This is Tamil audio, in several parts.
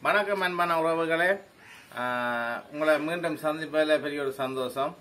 வணக்கம் அன்பான உறவுகளே ஆஹ், உங்களை மீண்டும் சந்திப்பதில் பெரிய ஒரு சந்தோஷம்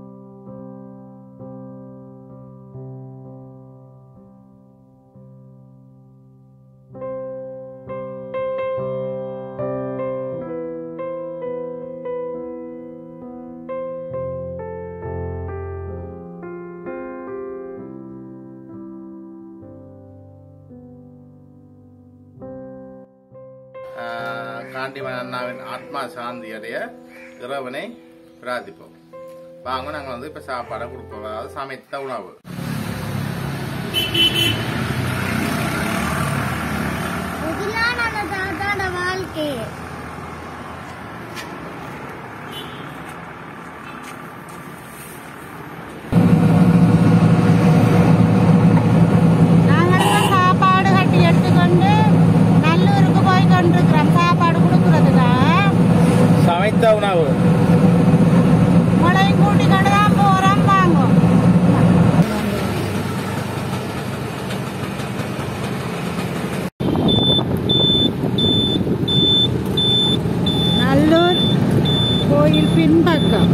ஆஹ், காண்டிமன் அண்ணாவின் ஆத்மா சாந்தியுடைய இறைவனை பிரார்த்திப்போம் வாங்க நாங்கள் வந்து இப்போ சாப்பாடை கொடுப்போம் அதாவது சமைத்த உணவு இதுதான் அந்த தாத்தாட வாழ்க்கை நாங்கள் சாப்பாடு கட்டி எடுத்துக்கொண்டு நல்லூருக்கு போய் கொண்டிருக்கிறோம் சாப்பாடு கொடுக்கறதுக்காக சமைத்த உணவு முளையும் கூட்டி கொண்டு தான் போகிறோம் வாங்கும் நல்லூர் கோயில் பின்பக்கம்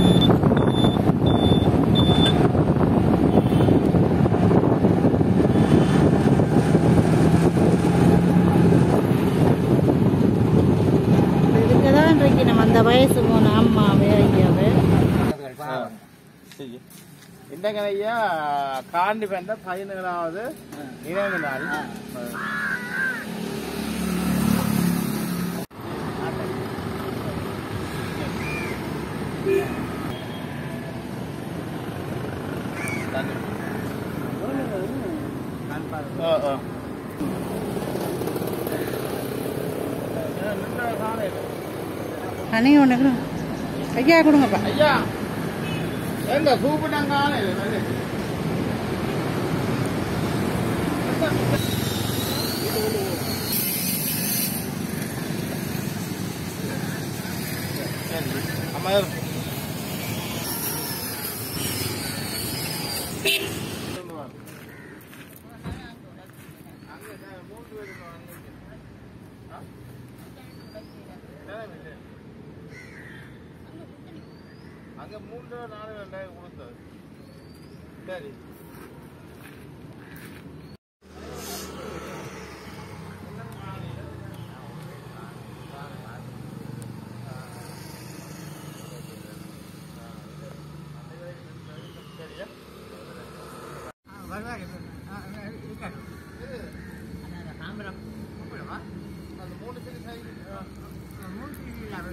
இதுக்கு தான் இன்றைக்கு நம்ம அந்த வயசு மூணு அம்மாவே ஐயாவே இன்றைக்கு ஐயா காண்டி பெண்ட பதினேழாவது நினைவு நாள் ஓ, ஓ. அன்னைக்கு ஒன்று ஐயா கொடுங்கப்பா ஐயா எங்க கூப்பிட்டாங்க காலையில வந்து. அமர் அங்க மூன்று நாலு ரெண்டாயிரம் கொடுத்தது சரி அந்த மூணு சரி சரி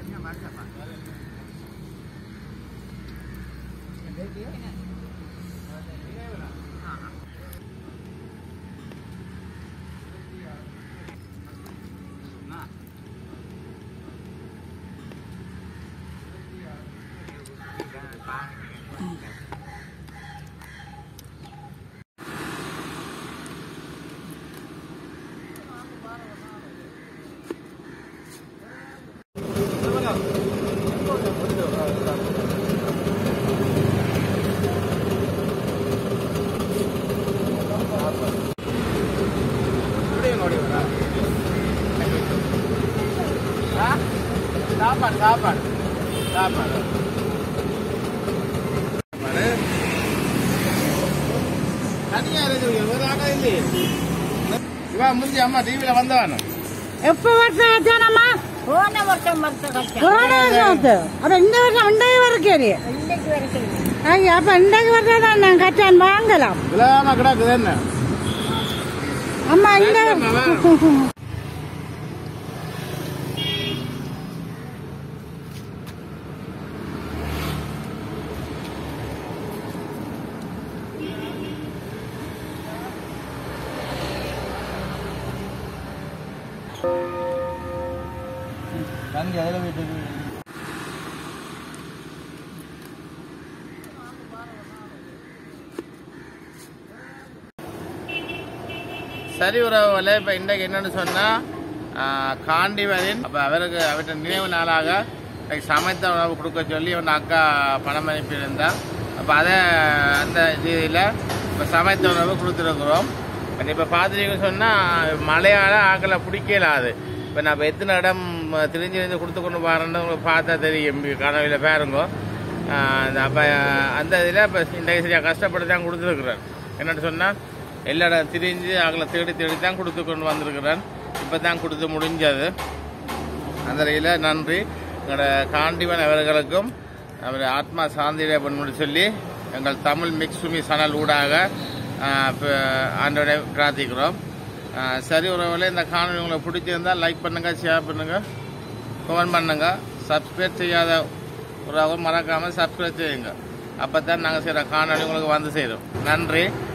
சாப்பாடு சாப்பாடு சாப்பாடு சாப்பாடு தனியா இருக்கிறீங்க வேற ஆட்டோ இல்லையே இவா முடிஞ்சு அம்மா டிவியில வந்தவானு எப்போ வருஷம் ஆச்சானம்மா போன வருஷம் வருஷம் கஷ்டம் போன வருஷம் ஆச்சு அப்ப இந்த வருஷம் இன்றைக்கு வரைக்கும் இன்னைக்கு வரைக்கும் ஐயா அப்ப இன்றைக்கு வருஷம் தான் நான் கட்டான் வாங்கலாம் விழாம கிடக்குது என்ன அம்மா இந்த தங்கி அதில் போயிட்டு சரி உறவுகளே இப்போ இன்றைக்கு என்னன்னு சொன்னால் காண்டிவரின் அப்போ அவருக்கு அவர்கிட்ட நினைவு நாளாக இன்னைக்கு சமைத்த உணவு கொடுக்க சொல்லி அவன் அக்கா பணம் அனுப்பியிருந்தா அப்போ அதை அந்த இதில் இப்போ சமைத்த உணவு கொடுத்துருக்குறோம் இப்போ பார்த்துட்டீங்கன்னு சொன்னால் மழையால் ஆக்களை பிடிக்கலாது இப்போ நான் இப்போ எத்தனை இடம் திரிஞ்சு திரிஞ்சு கொடுத்து கொண்டு போகிறேன்னு உங்களுக்கு பார்த்தா தெரியும் கனவில் பாருங்க அப்போ அந்த இதில் இப்போ இந்த சரியாக கஷ்டப்பட்டு தான் கொடுத்துருக்குறேன் என்னென்னு சொன்னால் எல்லா இடம் திரிஞ்சு அவங்கள தேடி தேடி தான் கொடுத்து கொண்டு வந்திருக்கிறேன் இப்போ தான் கொடுத்து முடிஞ்சது அந்த வகையில் நன்றி எங்களோட காண்டிவன் அவர்களுக்கும் அவர் ஆத்மா சாந்தியிட பண்ணு சொல்லி எங்கள் தமிழ் மிக்ஸ் சுமி சனல் ஊடாக ஆஹ், ப- ஆண்டவரை பிரார்த்திக்கிறோம் ஆஹ், சரி உறவுகளே இந்த காணொலி உங்களுக்கு பிடிச்சிருந்தா லைக் பண்ணுங்க ஷேர் பண்ணுங்க கமெண்ட் பண்ணுங்க சப்ஸ்கிரைப் செய்யாத உறவு மறக்காமல் சப்ஸ்கிரைப் செய்யுங்க அப்போ தான் நாங்கள் செய்கிற காணொலி உங்களுக்கு வந்து சேரும் நன்றி